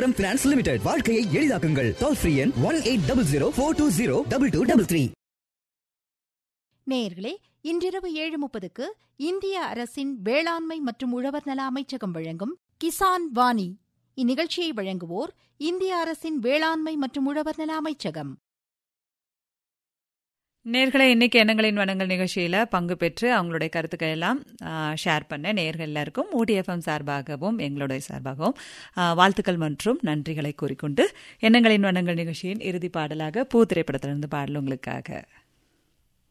Tambaram finance limited வாழ்க்கையை எளிதாக்குங்கள் toll free எண் one eight double zero four two zero double two double three நேயர்களே இன்றிரவு ஏழு முப்பதுக்கு இந்திய அரசின் வேளாண்மை மற்றும் உழவர் நல அமைச்சகம் வழங்கும் கிசான் வாணி இந்நிகழ்ச்சியை வழங்குவோர் இந்திய அரசின் வேளாண்மை மற்றும் உழவர் நல அமைச்சகம் நேர்களை இன்னைக்கு எண்ணங்களின் வனங்கள் நிகழ்ச்சியில் பங்கு பெற்று அவங்களுடைய கருத்துக்கள் எல்லாம் ஷேர் பண்ண நேர்கள் எல்லாருக்கும் ஓடிஎஃப்எம் சார்பாகவும் எங்களுடைய சார்பாகவும் ஆ, வாழ்த்துக்கள் மற்றும் நன்றிகளை கூறிக்கொண்டு எண்ணங்களின் வனங்கள் நிகழ்ச்சியின் இறுதி பாடலாக பூ திரைப்படத்திலிருந்து பாடல் உங்களுக்காக